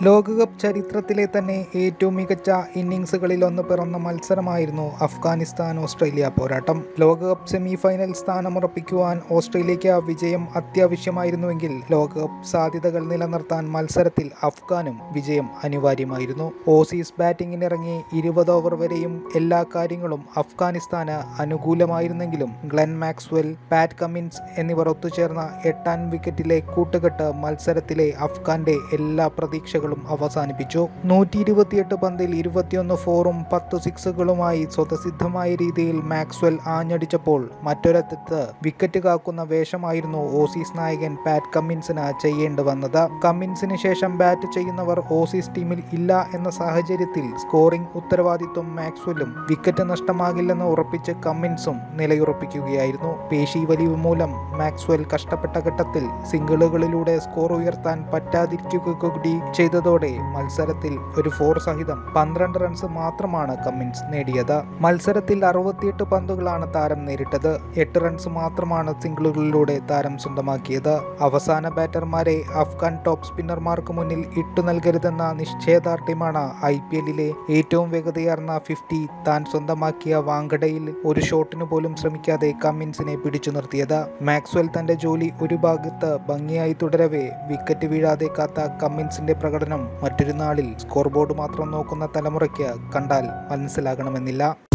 ലോകകപ്പ് ചരിത്രത്തിലെ തന്നെ ഏറ്റവും മികച്ച ഇന്നിങ്സുകളിലൊന്ന് പിറന്ന മത്സരമായിരുന്നു അഫ്ഗാനിസ്ഥാൻ ഓസ്ട്രേലിയ പോരാട്ടം ലോകകപ്പ് സെമി ഫൈനൽ സ്ഥാനമുറപ്പിക്കുവാൻ ഓസ്ട്രേലിയയ്ക്ക് വിജയം അത്യാവശ്യമായിരുന്നുവെങ്കിൽ ലോകകപ്പ് സാധ്യതകൾ നിലനിർത്താൻ മത്സരത്തിൽ അഫ്ഗാനും വിജയം അനിവാര്യമായിരുന്നു ഓസീസ് ബാറ്റിംഗിനിറങ്ങി ഇരുപത് ഓവർ വരെയും എല്ലാ കാര്യങ്ങളും അഫ്ഗാനിസ്ഥാന് അനുകൂലമായിരുന്നെങ്കിലും ഗ്ലെൻ മാക്സ്വെൽ പാറ്റ് കമ്മിൻസ് എന്നിവർ ഒത്തുചേർന്ന എട്ടാം വിക്കറ്റിലെ കൂട്ടുകെട്ട് മത്സരത്തിലെ അഫ്ഗാന്റെ എല്ലാ പ്രതീക്ഷകളും അവസാനിപ്പിച്ചു നൂറ്റി ഇരുപത്തിയെട്ട് പന്തിൽ ഇരുപത്തിയൊന്ന് ഫോറും പത്ത് സിക്സുകളുമായി സ്വതസിദ്ധമായ രീതിയിൽ മാക്സ്വെൽ ആഞ്ഞടിച്ചപ്പോൾ മറ്റൊരറ്റത്ത് വിക്കറ്റ് കാക്കുന്ന വേഷമായിരുന്നു ഓസീസ് നായകൻ പാറ്റ് കമ്മിൻസിന് ചെയ്യേണ്ടി വന്നത് കമ്മിൻസിന് ശേഷം ബാറ്റ് ചെയ്യുന്നവർ ഓസീസ് ടീമിൽ ഇല്ല എന്ന സാഹചര്യത്തിൽ സ്കോറിംഗ് ഉത്തരവാദിത്വം മാക്സ്വെല്ലും വിക്കറ്റ് നഷ്ടമാകില്ലെന്ന് ഉറപ്പിച്ച് കമ്മിൻസും നിലയുറപ്പിക്കുകയായിരുന്നു പേശി വലിവ് മൂലം മാക്സ്വെൽ കഷ്ടപ്പെട്ട ഘട്ടത്തിൽ സിംഗിളുകളിലൂടെ സ്കോർ ഉയർത്താൻ പറ്റാതിരിക്കുക കൂടി ചെയ്തതോടെ മത്സരത്തിൽ ഒരു ഫോർ സഹിതം പന്ത്രണ്ട് റൺസ് മാത്രമാണ് കമ്മിൻസ് നേടിയത് മത്സരത്തിൽ അറുപത്തിയെട്ട് പന്തുകളാണ് താരം നേരിട്ടത് എട്ട് റൺസ് മാത്രമാണ് സിംഗിളുകളിലൂടെ താരം സ്വന്തമാക്കിയത് അവസാന ബാറ്റർമാരെ അഫ്ഗാൻ ടോപ്പ് സ്പിന്നർമാർക്ക് മുന്നിൽ ഇട്ടു നൽകരുതെന്ന നിശ്ചയദാർഢ്യമാണ് ഐ പി എല്ലിലെ ഏറ്റവും വേഗതയാർന്ന ഫിഫ്റ്റി താൻ സ്വന്തമാക്കിയ വാങ്കഡയിൽ ഒരു ഷോട്ടിന് പോലും ശ്രമിക്കാതെ കമ്മിൻസിനെ പിടിച്ചു നിർത്തിയത് മാക്സ്വെൽ തന്റെ ജോലി ഒരു ഭാഗത്ത് ഭംഗിയായി തുടരവേ വിക്കറ്റ് വീഴാതെ കാത്ത കമ്മിൻസിന്റെ പ്രകടനം മറ്റൊരു നാളിൽ സ്കോർ ബോർഡ് മാത്രം നോക്കുന്ന തലമുറയ്ക്ക് കണ്ടാൽ മനസ്സിലാകണമെന്നില്ല